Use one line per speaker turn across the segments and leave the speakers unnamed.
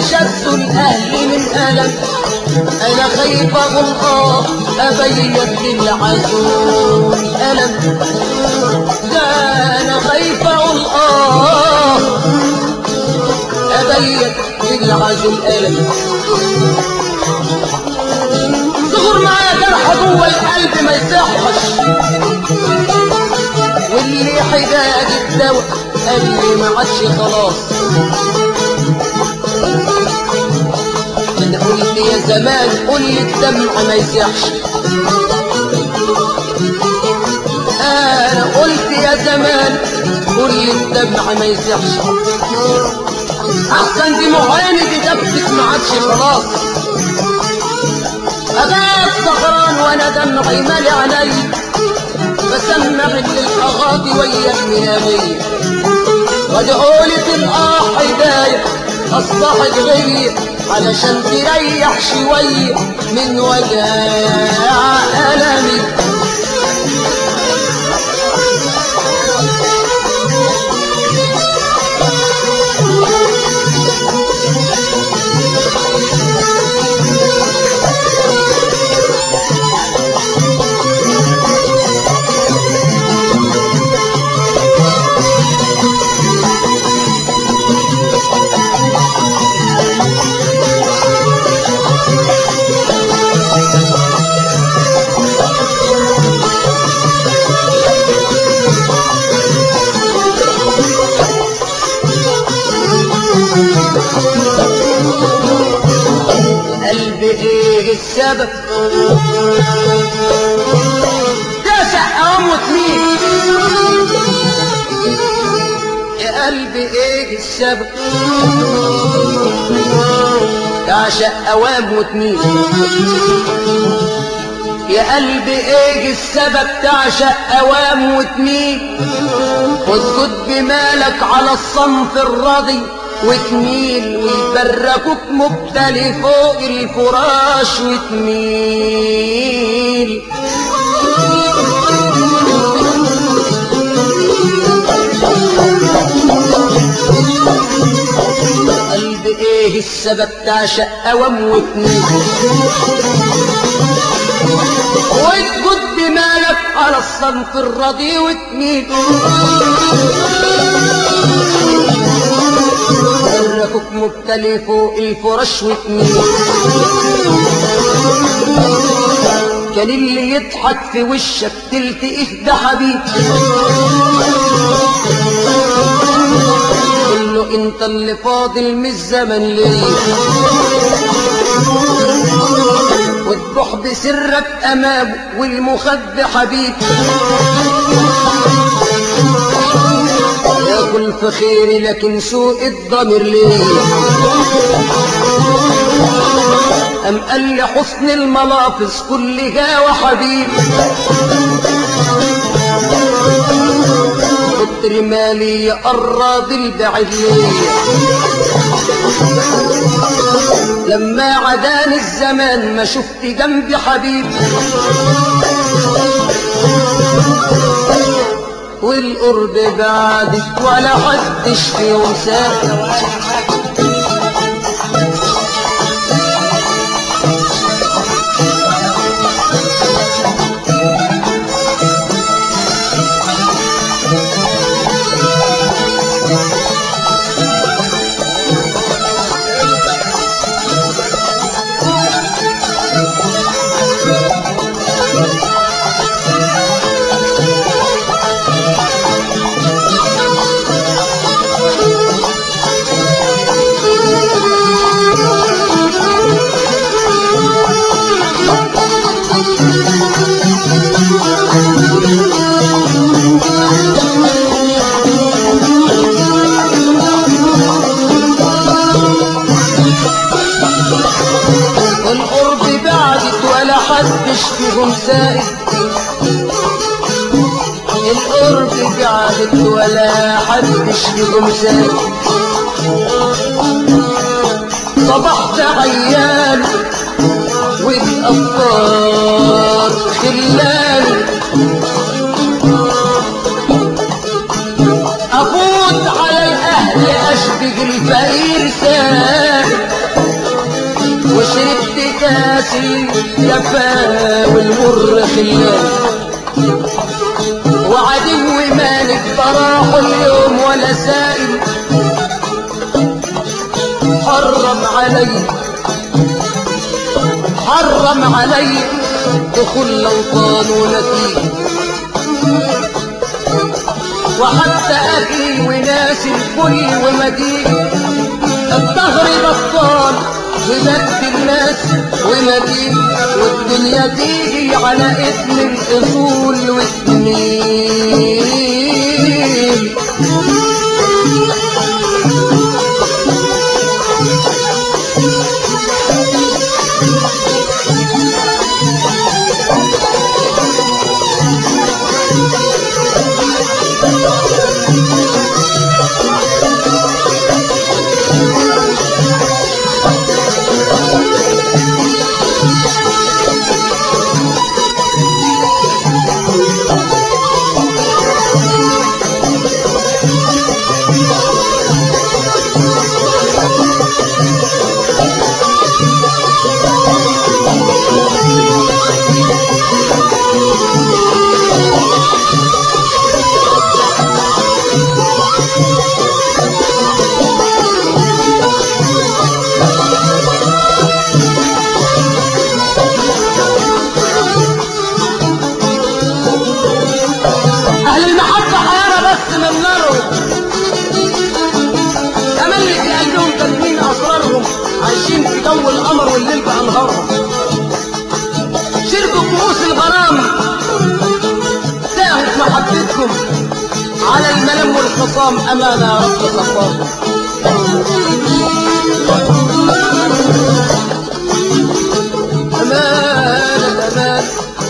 شدوا الاهل من الم انا خايف اقول اه ابيت للعزول الم ده انا خايف اقول اه ابيت للعزول الم صغر معايا جرح جوه القلب ما يصحش واللي حداد الدواء قال لي ما عادش خلاص انا قلت يا زمان قول لي الدمع ما يسيحش انا قلت يا زمان قول لي الدمع ما يسيحش احسن دي معاني دي دبت ما عادش خلاص أبات سهران وانا دمعي مالي علي بسمع للأغاضي ويا النهامية وادعولي تلقى حداية أصبحت غير علشان تريح شوية من وجع ألمي قلبي ايه السبب تسع اموت مين يا قلبي ايه السبب تعشق اوام وتميل يا قلبي ايه السبب تعشق اوام وتميل واسكت بمالك على الصنف الراضي وتميل ويبركوك مبتلي فوق الفراش وتميل قلب ايه السبب تعشق اوام وتميل واسكت بمالك على الصنف الرضي وتميل حركك مبتلي فوق الفرش وتميل كان اللي يضحك في وشك تلتقيه ده حبيب قل له انت اللي فاضل من الزمن ليه وتبح بسرك امامه والمخد حبيب ياكل في خيري لكن سوء الضمير ليه أم قال لي حسن الملافظ كلها وحبيب كتر مالي يقرب البعيد ليه لما عداني الزمان ما شفت جنبي حبيب والقرب بعدك ولا حدش فيهم ساكت والقرب بعدك ولا حدش فيهم سائد القرب بعدك ولا حدش فيهم سائد صبحت عيان والأفكار خلان أفوت على الأهل أشبه الفقير سائد كاس الجفا والمر خلان وعدو مالك براح اليوم ولا سائل حرم علي حرم علي دخول الاوطان ونتيجه وحتى اخي وناس الكل ومدينه الدهر بطال ومجد الناس ومدين والدنيا تيجي على اسم الاصول والسنين اهل المحبة حيانا بس من نارهم تملك قلبهم تدمين اسرارهم عايشين في جو القمر والليل بانهارهم شربوا كؤوس الغرام ساهت محبتكم على الملم والخصام امانه يا رب صفاكم امانه امانه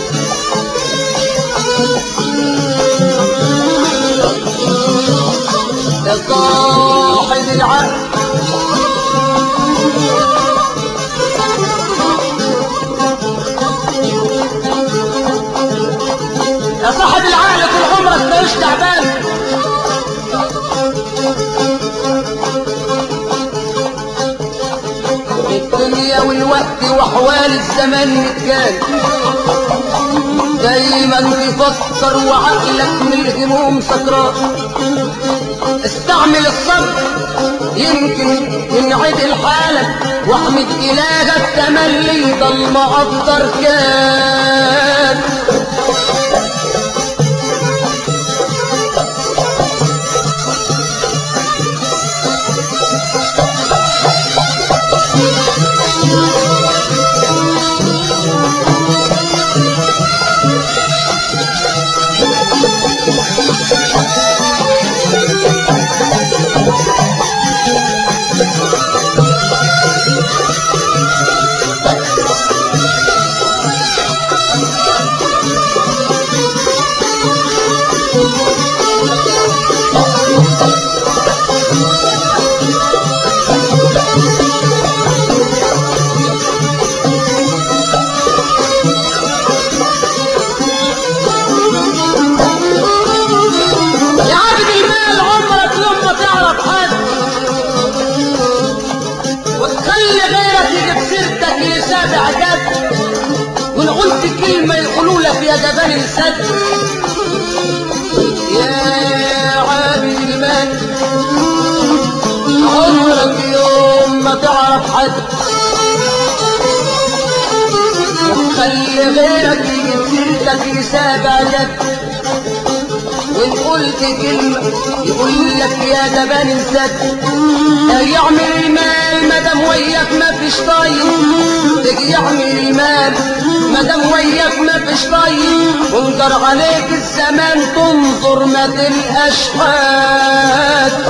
يا صاحب العقل يا صاحب العقل طول عمرك مالوش تعبان الدنيا والوقت واحوال الزمان نتكال دايما تفكر وعقلك من الهموم سكران استعمل الصبر يمكن ينعدل حالك واحمد الهك تملي ضل مقدر كان يا عابد المال عمرك لما تعرف حد وتخلي غيرك يجيب سيرتك يسابع جد وان قلت كلمة يقولوا لك يا جبان السد يا عابد المال عمرك يوم ما تعرف حد وتخلي غيرك يجيب سيرتك يسابع جد وان قلت كلمة يقول لك يا جبان انسد يعمل المال مدام وياك ما فيش طيب تجي يعمل المال مدام وياك ما فيش طيب وانظر عليك الزمان تنظر ما تلقاش حد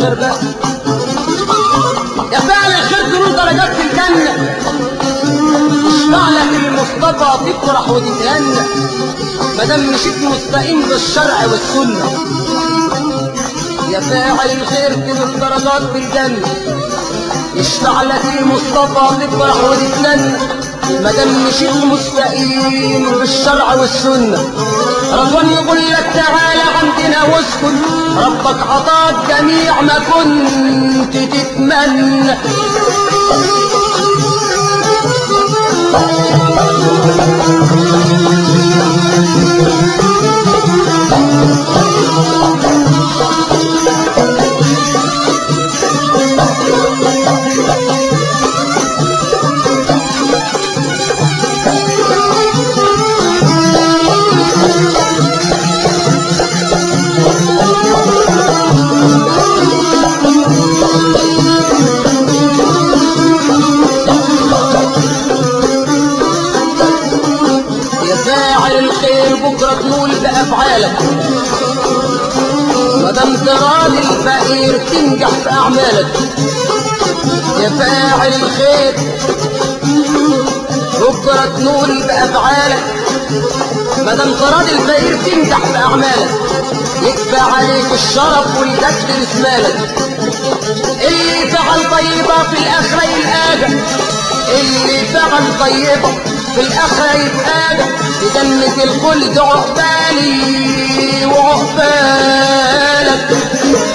الخير بقى يا فعل الخير دول درجات في الجنة اشفع لك المصطفى تفرح وتتهنى مادام مشيت مستقيم بالشرع والسنة يا فاعل الخير تجيب درجات في الجنة يشفع لك المصطفى تفرح وتتهنى مادام مشيت مستقيم بالشرع والسنة رضوان يقول لك تعالى عندنا واسكن ربك عطاك جميع ما كنت تتمنى يا فاعل الخير بكرة تنول بأفعالك مادام تراضي الفقير تنجح في أعمالك يا فاعل الخير بكرة تنول بأفعالك مادام تراضي الفقير تنجح في أعمالك يكفى عليك الشرف والجد لسمالك اللي فعل طيبة في الآخرة يلقاك اللي فعل طيبة في الآخرة يتقاك في جنة الخلد عقبالي وعقبالك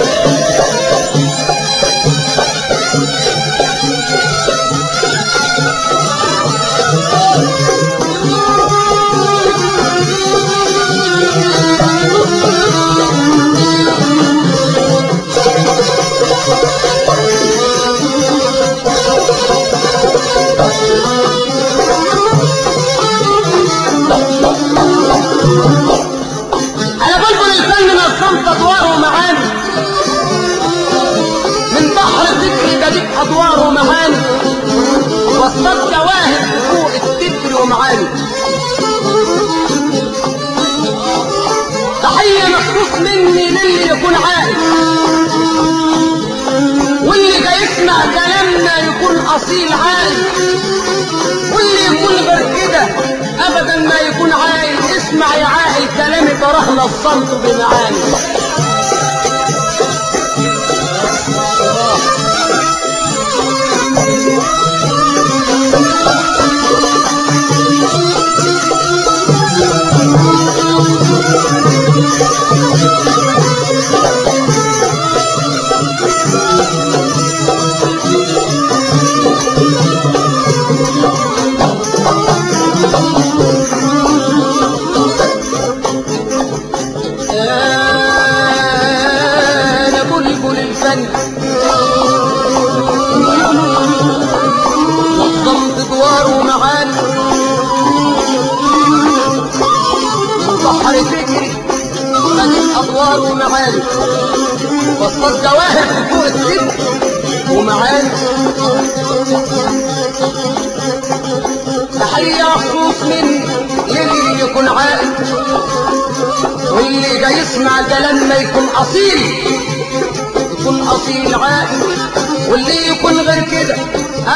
على بلبل الفن نظمت ادواره معاني من بحر الذكر بديك ادواره معاني وسط جواهر فوق الذكر ومعاني تحية مخصوص مني للي يكون عاقل واللي جاي يسمع كلامنا يكون اصيل عاقل واللي يكون غير كده ابدا ما يكون عاقل اسمع يا عاقل كلامي كرهنا الصمت بمعاني انا بلبل الفن نظمت ادوار ومعاني بحر فكري خدت ادوار ومعاني وسط جواهر في فوق السن ومعاني تحية مخصوص مني للي يكون عاقل واللي جاي يسمع كلام ما يكون اصيل يكون اصيل عاقل واللي يكون غير كده